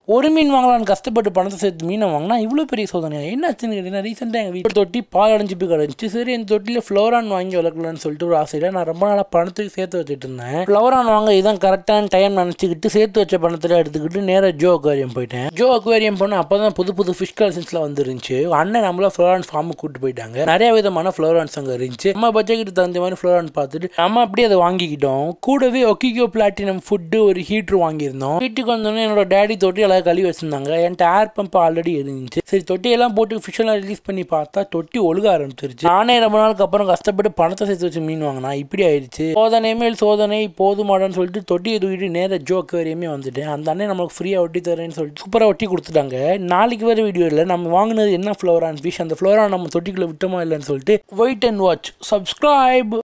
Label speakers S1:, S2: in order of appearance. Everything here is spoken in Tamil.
S1: ஒரு மீன் வாங்கலாம்னு கஷ்டப்பட்டு பணத்தை சேர்த்து மீனை வாங்கினா இவ்வளோ பெரிய சோதனை என்னாச்சுன்னு கேட்டீங்கன்னா ரீசெண்டாக எங்கள் வீட்டு தொட்டி பால் அடைஞ்சு போய் கிடந்துச்சு சரி இந்த தொட்டியில் ஃப்ளோரான் வாங்கி வளர்க்கலாம்னு சொல்லிட்டு ஒரு ஆசையில் நான் ரொம்ப நாளாக பணத்துக்கு சேர்த்து வச்சுட்டு இருந்தேன் ஃப்ளோரான் வாங்க இதான் கரெக்டான டைம் நினச்சிக்கிட்டு சேர்த்து வச்ச பணத்தில் எடுத்துக்கிட்டு நேராக ஜோ அக்வேரியம் போயிட்டேன் ஜோ அக்வேரியம் போனால் அப்போ தான் புது புது ஃபிஷ் கலெக்ஷன்ஸ்லாம் வந்துருந்துச்சு அண்ணன் நம்மள ஃப்ளோரான் ஃபார்முக்கு கூட்டு போயிட்டாங்க நிறைய விதமான ஃப்ளோரான்ஸ் அங்கே இருந்துச்சு நம்ம பட்ஜெட்டுக்கு தகுந்த மாதிரி ஃப்ளோரான் பார்த்துட்டு நம்ம அப்படியே அதை வாங்கிக்கிட்டோம் கூடவே ஒக்கிகோ பிளாட்டினம் ஃபுட்டு ஒரு ஹீட்ரு வாங்கியிருந்தோம் வீட்டுக்கு வந்தோடனே என்னோட டேடி தொட்டி எல்லாம் கழுவி வச்சிருந்தாங்க என்கிட்ட ஏர் பம்ப் ஆல்ரெடி இருந்துச்சு சரி தொட்டியெல்லாம் போட்டு ஃபிஷ் எல்லாம் ரிலீஸ் பண்ணி பார்த்தா தொட்டி ஒழுக ஆரம்பிச்சிருச்சு நானே ரொம்ப நாளுக்கு அப்புறம் கஷ்டப்பட்டு பணத்தை சேர்த்து வச்சு மீன் வாங்கினா இப்படி ஆயிடுச்சு சோதனை மேல் சோதனை போதுமாடான்னு சொல்லிட்டு தொட்டியை தூக்கிட்டு நேர ஜோக்கு வரையுமே வந்துட்டேன் அந்த அண்ணன் நம்மளுக்கு ஃப்ரீயாக ஒட்டி தரேன்னு சொல்லிட்டு சூப்பராக ஒட்டி கொடுத்துட்டாங்க நாளைக்கு வர வீடியோ இல்லை நம்ம வாங்கினது என்ன ஃப்ளோரான் ஃபிஷ் அந்த ஃப்ளோரா நம்ம தொட்டிக்குள்ளே விட்டோமா இல்லைன்னு சொல்லிட்டு வெயிட் அண்ட் வாட்ச் சப்ஸ்கிரைப்